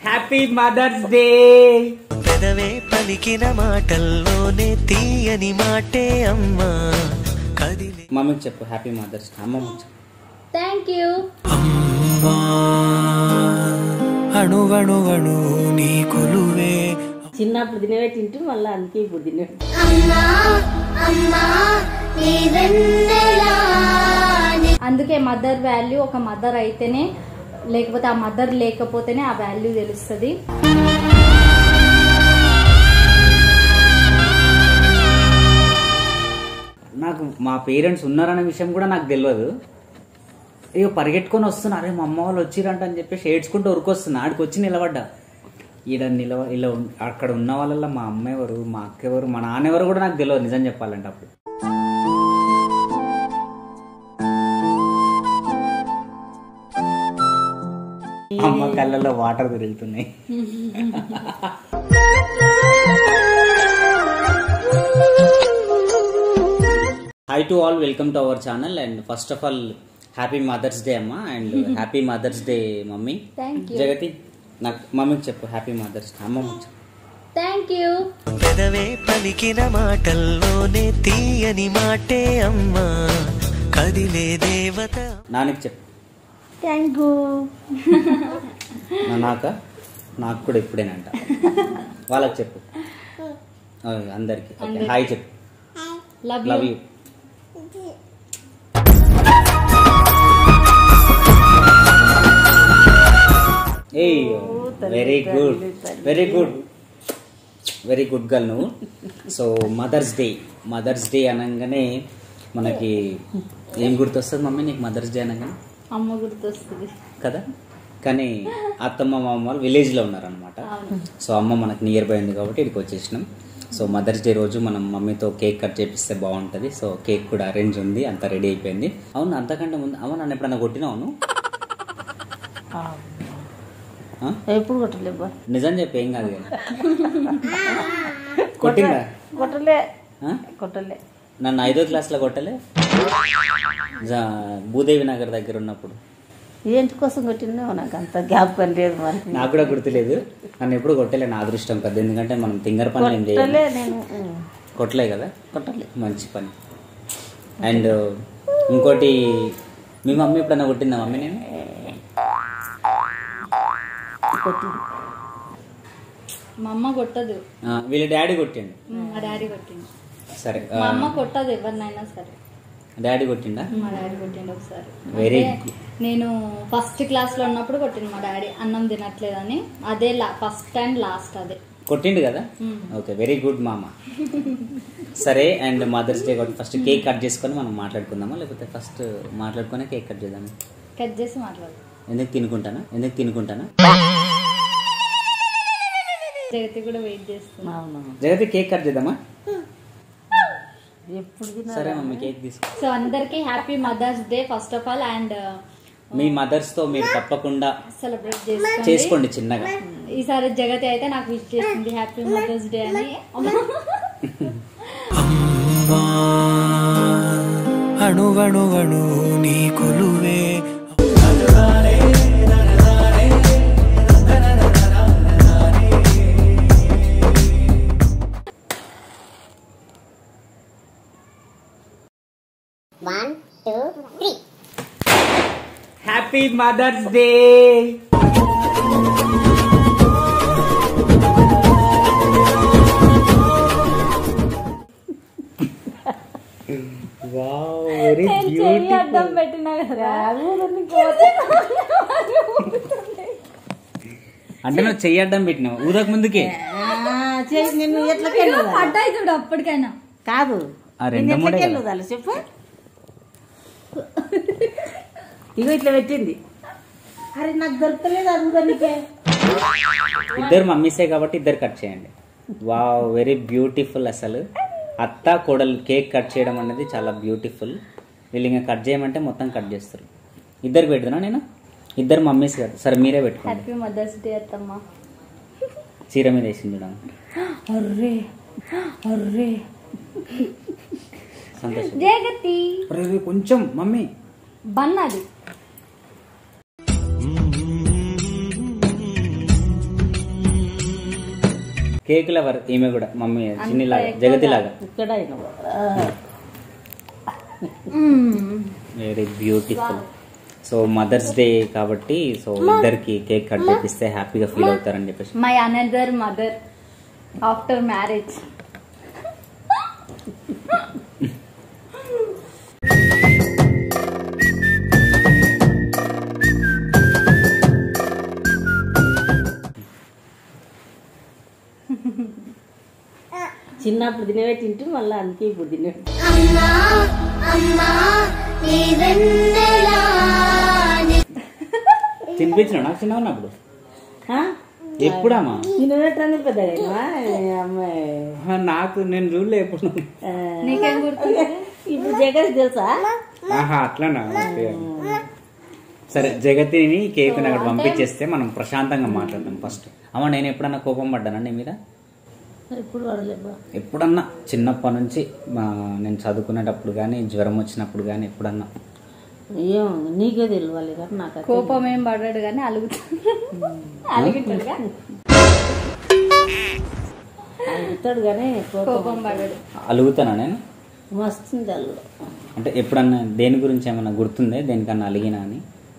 Happy mother's day పెదవే పలికిన మాటల్లోనే తీయని మాటే అమ్మా కదిలే మమ్మీకి చెప్పు హ్యాపీ మదర్స్ డే అమ్మమ్మ చెప్పు థ్యాంక్ యూ అమ్మా అణువణువణు నీ కొలువే చిన్నప్పుడు తినేవే తింటూ మళ్ళీ అందుకే ఇప్పుడు తినేవి అందుకే మదర్ వాల్యూ ఒక మదర్ అయితేనే లేకపోతే ఆ మదర్ లేకపోతేనే ఆ వాల్యూ తెలుస్తుంది నాకు మా పేరెంట్స్ ఉన్నారనే విషయం కూడా నాకు తెలియదు ఇక పరిగెట్టుకొని వస్తున్నా అరే మా అమ్మ వాళ్ళు వచ్చిరంట అని చెప్పేసి ఏడ్చుకుంటూ ఉరికొస్తున్నా ఆడికి వచ్చి నిలబడ్డా ఈడ నిలవ ఇలా ఉన్- అక్కడ ఉన్న వాళ్ళల్లో మా అమ్మ ఎవరు మా అక్క ఎవరు మా నాన్న ఎవరు కూడా నాకు తెలియదు నిజం చెప్పాలంటే అప్పుడు అమ్మ కళ్ళల్లో వాటర్ తిరుగుతున్నాయి hi to all welcome to our channel and first of all happy mother's day అమ్మ and happy mother's day mummy thank you Jagathi నాకు మమ్మీకి చెప్పు హ్యాపీ మదర్స్ డే అమ్మమ్మ చెప్పు థ్యాంక్ యూ పెదవే పలికిన మాటల్లోనే తీయని మాటే అమ్మా కదిలే దేవత నాన్నకి చెప్పు థ్యాంక్ యూ నా నాక నాకు కూడా ఇప్పుడేనంట వాళ్ళకి చెప్పు ఓ, అందరికి ఓకే హాయ్ చెప్పు love love you you a very good very good very good girl నువ్వు so mother's day mother's day అనగానే మనకి ఏం గుర్తొస్తుంది మమ్మీ నీకు మదర్స్ డే అనగానే అమ్మ గుర్తొస్తుంది కదా కానీ అత్తమ్మ మామ వాళ్ళు విలేజ్లో ఉన్నారనమాట సో అమ్మ మనకు నియర్ బై ఉంది కాబట్టి ఇక్కడికి వచ్చేసినాం సో మదర్స్ డే రోజు మనం మమ్మీతో కేక్ కట్ చేపిస్తే బాగుంటుంది సో కేక్ కూడా అరేంజ్ ఉంది అంతా రెడీ అయిపోయింది అవును అంతకంటే ముందు అవును నన్ను ఎప్పుడన్నా కొట్టినావు నువ్వు? ఆ? ఎప్పుడు కొట్టలేబ్బా నిజం చెప్పి ఏం కాదు కానీ కొట్టిందా కొట్టలే ఆ? కొట్టలే నన్ను ఐదో క్లాస్లో కొట్టలే జా- భూదేవి నగర్ దగ్గర ఉన్నప్పుడు ఏంటి కోసం కొట్టిందో నాకు అంత జ్ఞాపకం లేదు మరి నాకు కూడా గుర్తులేదు నన్ను ఎప్పుడు కొట్టలే నా అదృష్టం పెద్ద ఎందుకంటే మనం తింగర పనులు ఏం చేయాలి కొట్టలే నేను ఉమ్, కొట్టలే కదా కొట్టలే మంచి పని అండ్ ఇంకోటి మీ మమ్మీ ఎప్పుడన్నా కొట్టిందా మమ్మీ నేను కొట్టింది మా అమ్మ కొట్టదు ఆ, వీళ్ళ డాడీ కొట్టిండు మా డాడీ కొట్టిండు సరే మా అమ్మ కొట్టదు ఎవరినైనా సరే డాడీ కొట్టిండా మా డాడీ కొట్టిండు ఒకసారి Very అంటే నేను ఫస్ట్ క్లాస్ లో ఉన్నప్పుడు కొట్టిండు మా డాడీ అన్నం తినట్లేదని అదే ఫస్ట్ అండ్ లాస్ట్ అదే కొట్టిండు కదా మ్మ్. ఓకే వెరీ గుడ్ మామ సరే అండ్ మదర్స్ డే కాబట్టి ఫస్ట్ కేక్ కట్ చేసుకొని మనం మాట్లాడుకుందామా లేకపోతే ఫస్ట్ మాట్లాడుకొని కేక్ కట్ చేద్దామా కట్ చేసి మాట్లాడు ఎందుకు తినుకుంటానా ఎందుకు తినుకుంటానా జగతి కూడా వెయిట్ చేస్తుంది అవును జగతి కేక్ కట్ చేద్దామా ఎప్పుడు తిన్నా సరే మమ్మీ కేక్ తీసుకో సో అందరికి happy mother's day first of all and మీ మదర్స్ తో మీరు తప్పకుండా సెలబ్రేట్ చేసుకోండి చేసుకోండి చిన్నగా ఈసారి జగతి అయితే నాకు విష్ చేసింది హ్యాపీ మదర్స్ డే అని అమ్మా అణువణువణు నీ కొలువే హ్యాపీ మదర్స్ డే వెరీ చెయ్యి అడ్డం పెట్టినా కదా అంటే నువ్వు చెయ్యడ్డం పెట్టినావు ఊదక ముందుకే చేసి నేను ఎట్లకెళ్ళు పడ్డాయి చూడు అప్పటికైనా కాదు ఆ రెండు నేను మూడే ఎట్లకెళ్ళు దాని చెప్పు ఇగో ఇట్లా పెట్టింది అరే నాకు దొరకలేదు అందుకనికే ఇద్దరు మమ్మీసే కాబట్టి ఇద్దరు కట్ చేయండి వావ్ వెరీ బ్యూటిఫుల్ అసలు అత్త కోడలు కేక్ కట్ చేయడం అనేది చాలా బ్యూటిఫుల్ వీళ్ళు ఇంకా కట్ చేయమంటే మొత్తం కట్ చేస్తారు ఇద్దరికి పెడుతున్నా నేను ఇద్దరు మమ్మీస్ కాదు సరే మీరే పెట్టుకోండి హ్యాపీ మదర్స్ డే అత్తమ్మ చీర మీద వేసింది చూడండి అర్రే అర్రే సంతోషం జగతి అరే, రే, కొంచెం మమ్మీ బన్ అది కేక్ లవర్ ఈమె కూడా మమ్మీ చిన్నిలాగా జగతిలాగా ఇక్కడ అయినా very beautiful so mother's day కాబట్టి సో ఇద్దరికి కేక్ కట్ చేపిస్తే హ్యాపీగా ఫీల్ అవుతారని చెప్పేసి my another mother after marriage చిన్నప్పుడు తినేవే తింటూ మళ్ళీ అందుకే ఇప్పుడు తినే అమ్మా అమ్మా నీ వెన్నెలా తినిపించిన నాకు చిన్న ఉన్నప్పుడు ఎప్పుడమ్మా తినేటట్టు పెద్దగా అమ్మాయి ఆ, నాకు నేను చూడలే ఎప్పుడు ఆ, నీకేం గుర్తుంది ఇప్పుడు జగన్ తెలుసా ఆహా అట్లానా ఓకే. సరే జగతిని కేక్ అక్కడ పంపించేస్తే మనం ప్రశాంతంగా మాట్లాడదాం ఫస్ట్ అమ్మ నేను ఎప్పుడన్నా కోపం పడ్డానా నీ మీద ఇప్పుడు పడలేబ్బా ఎప్పుడన్నా చిన్నప్పటి నుంచి మా నేను చదువుకునేటప్పుడు కానీ జ్వరం వచ్చినప్పుడు కానీ ఎప్పుడన్నా ఏం నీకే తెలియాలి కానీ నాకు అట్లా కోపం ఏం పడ్డాడు కానీ అలుగుతాడు అలుగుతాడుగా అడుగుతాడు కానీ కోపం కోపం పడ్డాడు అలుగుతానా నేను మస్తుంది అల్లు అంటే ఎప్పుడన్నా దేని గురించి ఏమన్నా గుర్తుందే దేనికన్నా అలిగినా అని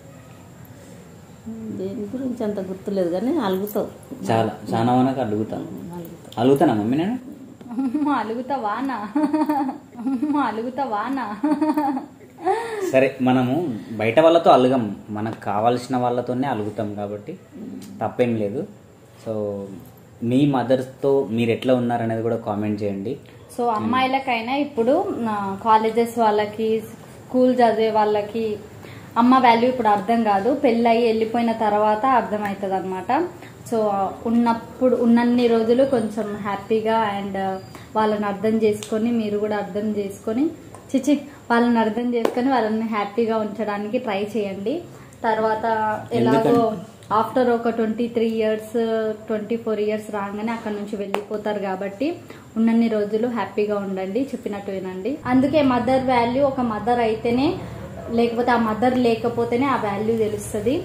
దేని గురించి అంత గుర్తులేదు కానీ అలుగుతావు చాలా చాలా వరకు అలుగుతాను అలుగుతావు అలుగుతానా మమ్మీ నేను అమ్మ అలుగుతా వానా అమ్మ అలుగుతా వానా సరే మనము బయట వాళ్ళతో అలుగం మనకు కావాల్సిన వాళ్ళతోనే అలుగుతాం కాబట్టి తప్పేం లేదు సో మీ మదర్స్తో మీరు ఎట్లా ఉన్నారనేది కూడా కామెంట్ చేయండి సో అమ్మాయిలకైనా ఇప్పుడు కాలేజెస్ వాళ్ళకి స్కూల్ చదివే వాళ్ళకి అమ్మ వాల్యూ ఇప్పుడు అర్థం కాదు పెళ్ళయి వెళ్ళిపోయిన తర్వాత అర్థమవుతుంది అనమాట సో ఉన్నప్పుడు ఉన్నన్ని రోజులు కొంచెం హ్యాపీగా అండ్ వాళ్ళని అర్థం చేసుకొని మీరు కూడా అర్థం చేసుకొని చిచి వాళ్ళని అర్థం చేసుకొని వాళ్ళని హ్యాపీగా ఉంచడానికి ట్రై చేయండి తర్వాత ఎలాగో ఆఫ్టర్ ఒక twenty three years twenty four years రాగానే అక్కడ నుంచి వెళ్ళిపోతారు కాబట్టి ఉన్నన్ని రోజులు హ్యాపీగా ఉండండి చెప్పినట్టు వినండి అందుకే మదర్ వాల్యూ ఒక మదర్ అయితేనే లేకపోతే ఆ మదర్ లేకపోతేనే ఆ వాల్యూ తెలుస్తుంది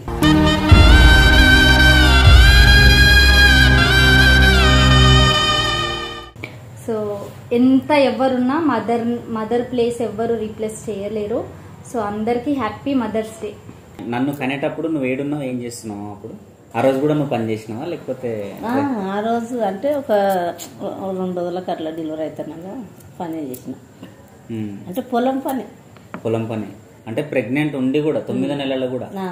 సో ఎంత ఎవరున్నా మదర్ మదర్ ప్లేస్ ఎవ్వరు రీప్లేస్ చేయలేరు సో అందరికీ హ్యాపీ మదర్స్ డే నన్ను కనేటప్పుడు నువ్వు ఏడున్నావు ఏం చేస్తున్నావు అప్పుడు ఆ రోజు కూడా నువ్వు పని చేసినావా లేకపోతే ఆ, ఆ రోజు అంటే ఒక రెండు రోజులకు అట్లా డెలివరీ అవుతున్నాగా పని చేసిన ఉమ్, అంటే పొలం పని పొలం పని అంటే ప్రెగ్నెంట్ ఉండి కూడా తొమ్మిదో నెలలు కూడా నా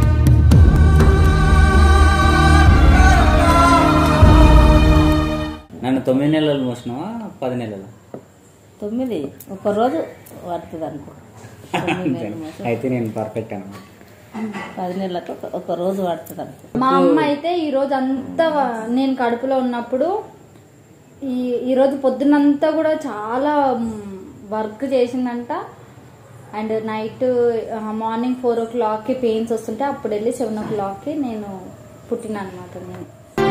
నన్ను తొమ్మిది నెలలు మోసినావా పది నెలలు తొమ్మిది ఒక రోజు పడుతుంది అనుకో తొమ్మిది నెలలు మోసం. అయితే నేను పర్ఫెక్ట్ అనమాట పది నెలలకు ఒక- ఒక రోజు పడుతుంది అనుకో మా అమ్మ అయితే ఈ రోజు అంతా నేను కడుపులో ఉన్నప్పుడు ఈ ఈ రోజు పొద్దునంతా కూడా చాలా వర్క్ చేసిందంట అండ్ నైట్ మార్నింగ్ ఫోర్ ఓ క్లాక్కి పెయిన్స్ వస్తుంటే అప్పుడు వెళ్ళి సెవెన్ ఓ క్లాక్కి నేను పుట్టిన అనమాట నేను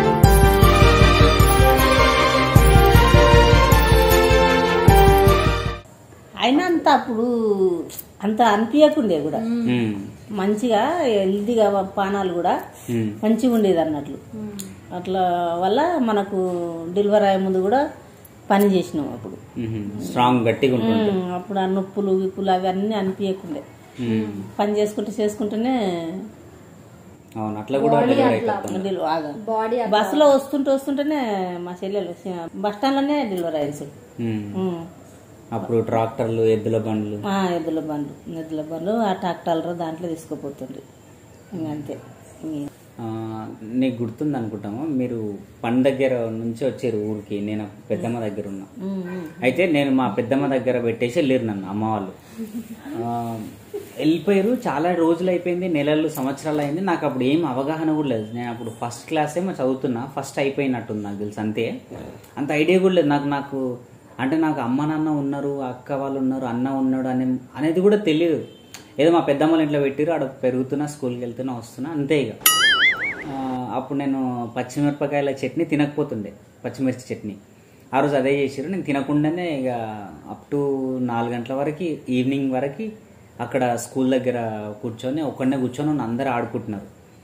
అయినా అంత అప్పుడు అంత అనిపించకుండే కూడా ఉమ్, మంచిగా హెల్దీగా పానాలు కూడా ఉమ్, మంచిగా ఉండేది అన్నట్లు అట్లా వల్ల మనకు డెలివరీ అయ్యే ముందు కూడా పని చేసినాం అప్పుడు ఉమ్, స్ట్రాంగ్ గట్టిగా ఉంటుంది ఉమ్, అప్పుడు ఆ నొప్పులు విప్పులు అవి అన్నీ అనిపించకుండే ఉమ్, పని చేసుకుంటే చేసుకుంటేనే అవును అట్లా కూడా డెలివరీ అయిపోతుంది డెలివరీ ఆగా బాడీ బస్సులో వస్తుంటే వస్తుంటేనే మా చెల్లెలు బస్ స్టాండ్లోనే డెలివరీ అయింది ఉమ్, అప్పుడు ట్రాక్టర్లు ఎద్దుల బండ్లు ఎద్దుల బండ్లు ఎద్దుల బండ్లు ఆ ట్రాక్టర్లు దాంట్లో తీసుకుపోతుండ్రి ఇంక అంతే ఇంక ఆ, నీకు గుర్తుంది అనుకుంటాము మీరు పని దగ్గర నుంచి వచ్చారు ఊరికి నేను పెద్దమ్మ దగ్గర ఉన్నా ఉమ్, ఉమ్. అయితే నేను మా పెద్దమ్మ దగ్గర పెట్టేసి వెళ్ళారు నన్ను అమ్మ వాళ్ళు ఆ, వెళ్ళిపోయారు చాలా రోజులు అయిపోయింది నెలలు సంవత్సరాలు అయింది నాకు అప్పుడు ఏం అవగాహన కూడా లేదు నేను అప్పుడు ఫస్ట్ క్లాస్ ఏమో చదువుతున్నా ఫస్ట్ అయిపోయినట్టుంది నాకు తెలుసు అంతే అంత ఐడియా కూడా లేదు నాకు నాకు అంటే నాకు అమ్మ నాన్న ఉన్నారు అక్క వాళ్ళు ఉన్నారు అన్న ఉన్నాడు అనే అనేది కూడా తెలియదు ఏదో మా పెద్దమ్మల ఇంట్లో పెట్టిరు ఆడ పెరుగుతున్నా స్కూల్కి వెళ్తున్నా వస్తున్నా అంతే ఇక ఆ, అప్పుడు నేను పచ్చిమిరపకాయల చట్నీ తినకపోతుండే పచ్చిమిర్చి చట్నీ ఆ రోజు అదే చేసారు నేను తినకుండానే ఇక అప్ టు నాలుగు గంటల వరకు ఈవినింగ్ వరకు అక్కడ స్కూల్ దగ్గర కూర్చొని ఒక్కడనే కూర్చొని ఉన్న అందరూ ఆడుకుంటున్నారు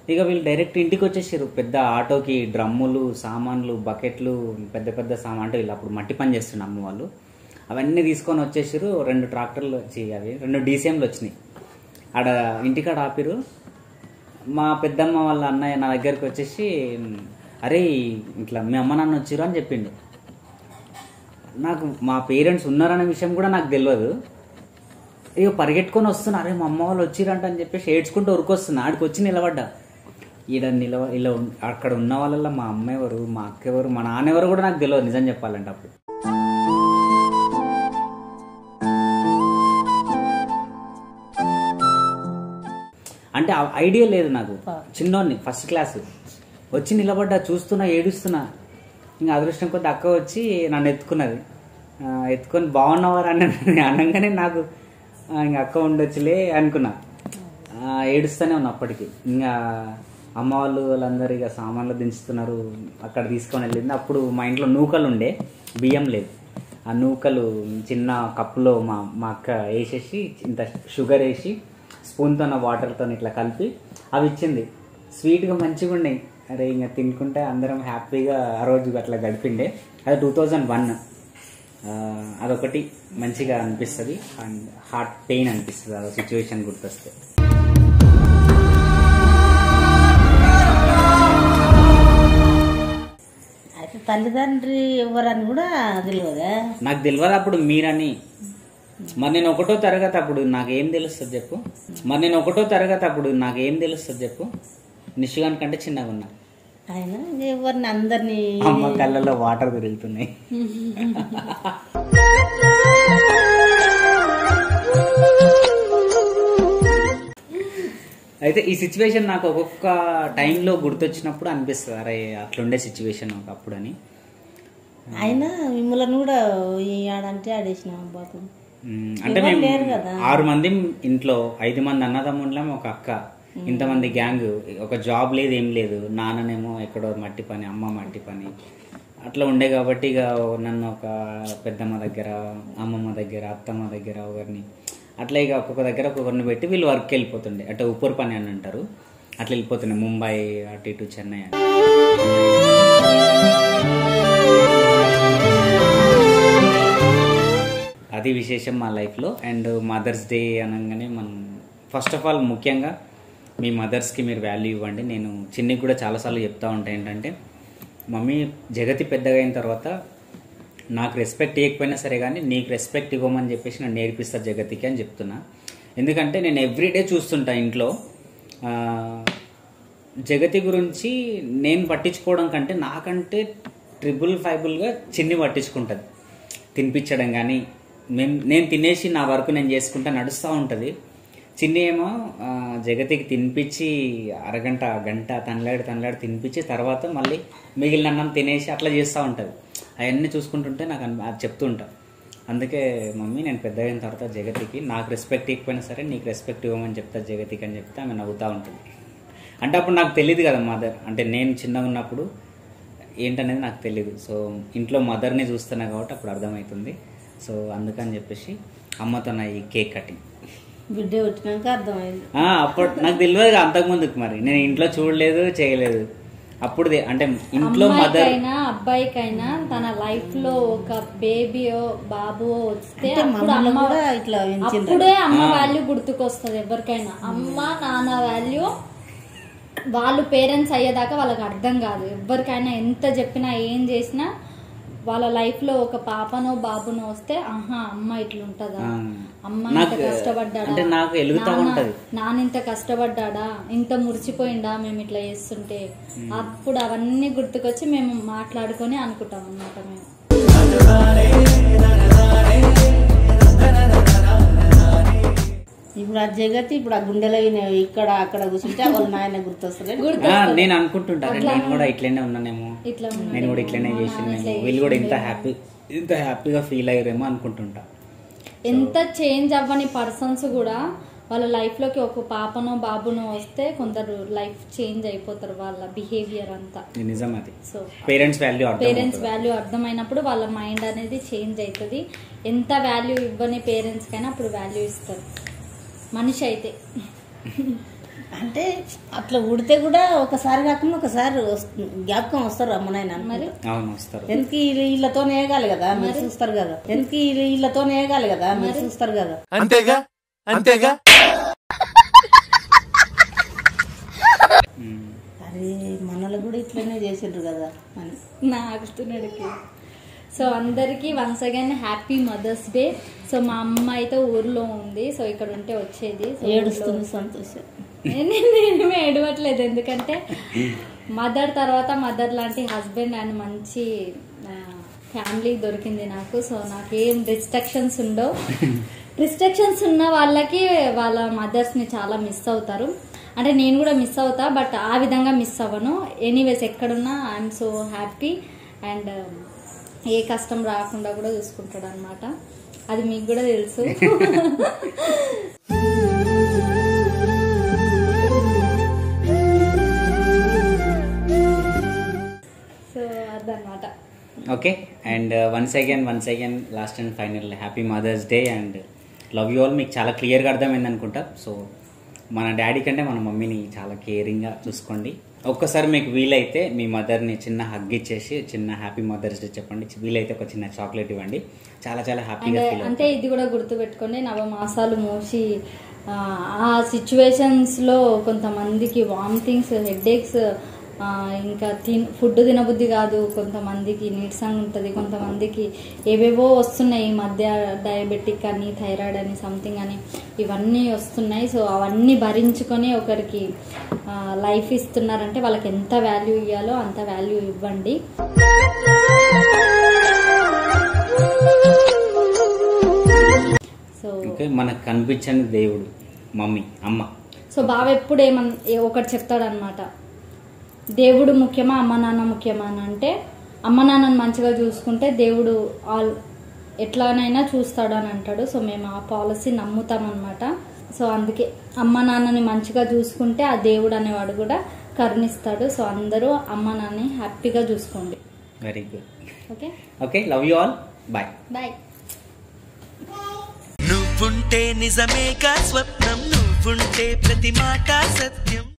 ఇక వీళ్ళు డైరెక్ట్ ఇంటికి వచ్చేసారు పెద్ద ఆటోకి డ్రమ్ములు సామాన్లు బకెట్లు పెద్ద పెద్ద సామాన్ అంటే వీళ్ళు అప్పుడు మట్టి పని చేస్తున్న అమ్మ వాళ్ళు అవన్నీ తీసుకొని వచ్చేసారు రెండు ట్రాక్టర్లు వచ్చి అవి రెండు డీసీఎంలు వచ్చినాయి ఆడ ఇంటికాడ ఆపిరు మా పెద్దమ్మ వాళ్ళ అన్నయ్య నా దగ్గరికి వచ్చేసి అరే ఇట్లా మీ అమ్మ నాన్న వచ్చిర్రు అని చెప్పిండు నాకు మా పేరెంట్స్ ఉన్నారనే విషయం కూడా నాకు తెలియదు ఇక పరిగెట్టుకొని వస్తున్నా అరే మా అమ్మ వాళ్ళు వచ్చిరంట అని చెప్పేసి ఏడ్చుకుంటూ ఉరికొస్తున్నా ఆడికి వచ్చి నిలబడ్డా ఈడ నిలవ ఇలా ఉన్- అక్కడ ఉన్న వాళ్ళల్లో మా అమ్మ ఎవరు మా అక్క ఎవరు మా నాన్న ఎవరు కూడా నాకు తెలియదు నిజం చెప్పాలంటే అప్పుడు అంటే ఆ ఐడియా లేదు నాకు చిన్నోడిని ఫస్ట్ క్లాస్ వచ్చి నిలబడ్డా చూస్తున్నా ఏడుస్తున్నా ఇంకా అదృష్టం కొద్ది అక్క వచ్చి నన్ను ఎత్తుకున్నది ఆ, ఎత్తుకొని బాగున్నవారు అని అనగానే నాకు ఆ, ఇంకా అక్క ఉండొచ్చులే అనుకున్నా ఆ, ఏడుస్తూనే ఉన్నా అప్పటికి ఇంకా అమ్మ వాళ్ళు వాళ్ళందరూ ఇక సామాన్లు దించుతున్నారు అక్కడ తీసుకొని వెళ్ళింది అప్పుడు మా ఇంట్లో నూకలు ఉండే బియ్యం లేదు ఆ నూకలు చిన్న కప్పులో మా మా అక్క వేసేసి ఇంత షుగర్ వేసి స్పూన్తో వాటర్తో ఇట్లా కలిపి అవి ఇచ్చింది స్వీట్గా మంచిగా ఉన్నాయి అరే ఇంకా తినుకుంటే అందరం హ్యాపీగా ఆ రోజు అట్లా గడిపిండే అది టూ థౌజండ్ వన్ అదొకటి మంచిగా అనిపిస్తుంది అండ్ హార్ట్ పెయిన్ అనిపిస్తుంది అదో సిచ్యువేషన్ గుర్తొస్తే అయితే తల్లిదండ్రి ఎవరని కూడా తెలియదా నాకు తెలియదు అప్పుడు మీరని మరి నేను ఒకటో తరగతి అప్పుడు నాకేం తెలుస్తుంది చెప్పు మరి నేను ఒకటో తరగతి అప్పుడు నాకేం తెలుస్తుంది చెప్పు నిషుగాన్ కంటే చిన్నగా ఉన్నా ఆయన ఎవరిని అందరినీ అమ్మ కళ్ళల్లో వాటర్ తిరుగుతున్నాయి అయితే ఈ సిచ్యువేషన్ నాకు ఒక్కొక్క టైంలో గుర్తొచ్చినప్పుడు అనిపిస్తుంది అరే అట్లుండే సిచ్యువేషన్ ఒకప్పుడు అని ఆయన మిమ్మల్ని కూడా ఈ ఆడంటే ఆడేసిన బాబు మ్మ్. అంటే ఎవరు మేము లేరు కదా. ఆరు మంది ఇంట్లో ఐదు మంది అన్నదమ్ముళ్ళం ఒక అక్క ఇంతమంది గ్యాంగ్ ఒక జాబ్ లేదు ఏం లేదు నాన్ననేమో ఎక్కడో మట్టి పని అమ్మ మట్టి పని అట్లా ఉండే కాబట్టి ఇక నన్ను ఒక పెద్దమ్మ దగ్గర అమ్మమ్మ దగ్గర అత్తమ్మ దగ్గర ఒకరిని అట్లా ఇక ఒక్కొక్క దగ్గర ఒక్కొక్కరిని పెట్టి వీళ్ళు వర్క్కి వెళ్ళిపోతుండే అంటే ఉప్పర్ పని అని అంటారు అట్లా వెళ్ళిపోతుండే ముంబై అటు ఇటు చెన్నై అని అది విశేషం మా లైఫ్లో అండ్ మదర్స్ డే అనగానే మనం ఫస్ట్ ఆఫ్ ఆల్ ముఖ్యంగా మీ మదర్స్కి మీరు వాల్యూ ఇవ్వండి నేను చిన్నికి కూడా చాలాసార్లు చెప్తా ఉంటాను ఏంటంటే మమ్మీ జగతి పెద్దగా అయిన తర్వాత నాకు రెస్పెక్ట్ ఇవ్వకపోయినా సరే కానీ నీకు రెస్పెక్ట్ ఇవ్వమని చెప్పేసి నేను నేర్పిస్తా జగతికి అని చెప్తున్నా ఎందుకంటే నేను ఎవ్రీడే చూస్తుంటా ఇంట్లో ఆ, జగతి గురించి నేను పట్టించుకోవడం కంటే నాకంటే ట్రిపుల్ ఫైబుల్గా చిన్ని పట్టించుకుంటుంది తినిపించడం కానీ మేము నేను తినేసి నా వరకు నేను చేసుకుంటా నడుస్తూ ఉంటుంది చిన్ని ఏమో ఆ, జగతికి తినిపించి అరగంట గంట తనలాడి తనలాడి తినిపించి తర్వాత మళ్ళీ మిగిలిన అన్నం తినేసి అట్లా చేస్తూ ఉంటుంది అవన్నీ చూసుకుంటుంటే నాకు అన్- అది చెప్తూ ఉంటా అందుకే మమ్మీ నేను పెద్ద అయిన తర్వాత జగతికి నాకు రెస్పెక్ట్ ఇవ్వకపోయినా సరే నీకు రెస్పెక్ట్ ఇవ్వమని చెప్తా జగతికి అని చెప్తే ఆమె నవ్వుతూ ఉంటుంది అంటే అప్పుడు నాకు తెలియదు కదా మదర్ అంటే నేను చిన్నగా ఉన్నప్పుడు ఏంటనేది నాకు తెలియదు సో ఇంట్లో మదర్ని చూస్తున్నా కాబట్టి అప్పుడు అర్థమవుతుంది సో అందుకని చెప్పేసి అమ్మతో నా ఈ కేక్ కటింగ్ బిడ్డ వచ్చినాక అర్థమైంది ఆ, అప్పుడు నాకు తెలియదు కదా అంతకుముందుకు మరి నేను ఇంట్లో చూడలేదు చేయలేదు అప్పుడు దే- అంటే ఇంట్లో మదర్ అమ్మాయికైనా అబ్బాయికైనా తన లైఫ్ లో ఒక బేబీయో బాబుయో వస్తే అంటే అప్పుడు మమ్మల్ని అమ్మ కూడా ఇట్లా పెంచిండ్రు. అప్పుడే అమ్మ వాల్యూ గుర్తుకొస్తుంది ఎవరికైనా అమ్మ నాన్న వాల్యూ వాళ్ళు పేరెంట్స్ అయ్యేదాకా వాళ్ళకి అర్థం కాదు ఎవరికైనా ఎంత చెప్పినా ఏం చేసినా వాళ్ళ లైఫ్ లో ఒక పాపనో బాబునో వస్తే ఆహా అమ్మ ఇట్లుంటదా ఆ. అమ్మ ఇంత నాకు- కష్టపడ్డాడా అంటే నాకు వెలుగుతా నాన్న- ఉంటది. నాన్న ఇంత కష్టపడ్డాడా ఇంత మురిచిపోయిందా మేము ఇట్లా చేస్తుంటే అప్పుడు అవన్నీ గుర్తుకొచ్చి మేము మాట్లాడుకొని అనుకుంటాం అన్నమాట మేము ఇప్పుడు ఆ జగతి ఇప్పుడు ఆ గుండెలో ఈయన ఇక్కడ అక్కడ కూర్చుంటే వాళ్ళ నాయన గుర్తొస్తలేదు గుర్తు ఆ, నేను అనుకుంటుంటా అరే నేను కూడా ఇట్లనే ఉన్నానేమో ఇట్లా ఉన్నాడు. నేను కూడా ఇట్లనే చేసిందేమో వీళ్ళు కూడా ఇంత హ్యాపీ ఇంత హ్యాపీగా ఫీల్ అయ్యారేమో అనుకుంటుంటా ఎంత చేంజ్ అవ్వని పర్సన్స్ కూడా వాళ్ళ లైఫ్ లోకి ఒక పాపనో బాబునో వస్తే కొందరు లైఫ్ చేంజ్ అయిపోతారు వాళ్ళ బిహేవియర్ అంతా ఇది నిజం అది సో పేరెంట్స్ వాల్యూ అర్థం పేరెంట్స్ అవుతుంది. వాల్యూ అర్థమైనప్పుడు వాళ్ళ మైండ్ అనేది చేంజ్ అవుతుంది ఎంత వాల్యూ ఇవ్వని పేరెంట్స్ కైనా అప్పుడు వాల్యూ ఇస్తారు మనిషి అయితే అంటే అట్లా ఉడితే కూడా ఒకసారి కాకుండా ఒకసారి వస్తుంది జ్ఞాపకం వస్తారు అమ్మ నాయన మరి అవును వస్తారు ఎందుకు వీళ్ళతో వేయగాలి కదా మీరు చూస్తారు కదా ఎందుకు వీళ్ళతో వేయగాలి కదా మీరు చూస్తారు కదా అంతేగా అంతేగా ఉమ్. అరే మనలో కూడా ఇట్లనే చేసిండ్రు కదా అని నాగుతున్నాడికి సో అందరికీ once again happy mother's day so మా అమ్మ అయితే ఊర్లో ఉంది సో ఇక్కడ ఉంటే వచ్చేది సో ఏడుస్తుంది సంతోషం నేను నేను ఏడవట్లేదు ఎందుకంటే మదర్ తర్వాత మదర్ లాంటి హస్బెండ్ అండ్ మంచి ఫ్యామిలీ దొరికింది నాకు సో నాకేం రిస్ట్రిక్షన్స్ ఉండవు రిస్ట్రిక్షన్స్ ఉన్న వాళ్ళకి వాళ్ళ మదర్స్ని చాలా మిస్ అవుతారు అంటే నేను కూడా మిస్ అవుతా బట్ ఆ విధంగా మిస్ అవ్వను ఎనీవేస్ ఎక్కడున్నా ఐఎమ్ సో హ్యాపీ అండ్ ఏ కష్టం రాకుండా కూడా చూసుకుంటాడు అనమాట అది మీకు కూడా తెలుసు సో అదనమాట okay and once again once again last and final happy mother's day and love you all మీకు చాలా క్లియర్గా అర్థమైంది అనుకుంటా సో మన డాడీ కంటే మన మమ్మీని చాలా కేరింగ్గా చూసుకోండి ఒక్కసారి మీకు వీలైతే మీ మదర్ని చిన్న హగ్ ఇచ్చేసి చిన్న హ్యాపీ మదర్స్ డే చెప్పండి వీలైతే ఒక చిన్న చాక్లెట్ ఇవ్వండి చాలా చాలా హ్యాపీగా అంటే ఫీల్ అంటే ఇది కూడా గుర్తుపెట్టుకోండి నవమాసాలు మోసి ఆ, ఆ సిచ్యువేషన్స్లో కొంతమందికి వామిటింగ్స్ హెడ్ఏక్స్ ఇంకా తిన్ ఫుడ్ తినబుద్ధి కాదు కొంతమందికి నీరసంగా ఉంటుంది కొంతమందికి ఏవేవో వస్తున్నాయి ఈ మధ్య డయాబెటిక్ అని థైరాయిడ్ అని సంథింగ్ అని ఇవన్నీ వస్తున్నాయి సో అవన్నీ భరించుకొని ఒకరికి లైఫ్ ఇస్తున్నారంటే వాళ్ళకి ఎంత వాల్యూ ఇవ్వాలో అంత వాల్యూ ఇవ్వండి సో ఓకే మనకు కనిపించని దేవుడు మమ్మీ అమ్మ సో బావ ఎప్పుడు ఏమన్ ఏ- ఒకటి చెప్తాడనమాట దేవుడు ముఖ్యమా అమ్మ నాన్న ముఖ్యమా అని అంటే అమ్మ నాన్నని మంచిగా చూసుకుంటే దేవుడు ఆల్ ఎట్లానైనా చూస్తాడు అని అంటాడు సో మేము ఆ పాలసీ నమ్ముతాం అనమాట సో అందుకే అమ్మ నాన్నని మంచిగా చూసుకుంటే ఆ దేవుడు అనేవాడు కూడా కరుణిస్తాడు సో అందరూ అమ్మ నాన్నని హ్యాపీగా చూసుకోండి very good okay okay love you all bye bye నువ్వుంటే నిజమేగా స్వప్నం నువ్వుంటే ప్రతి మాట సత్యం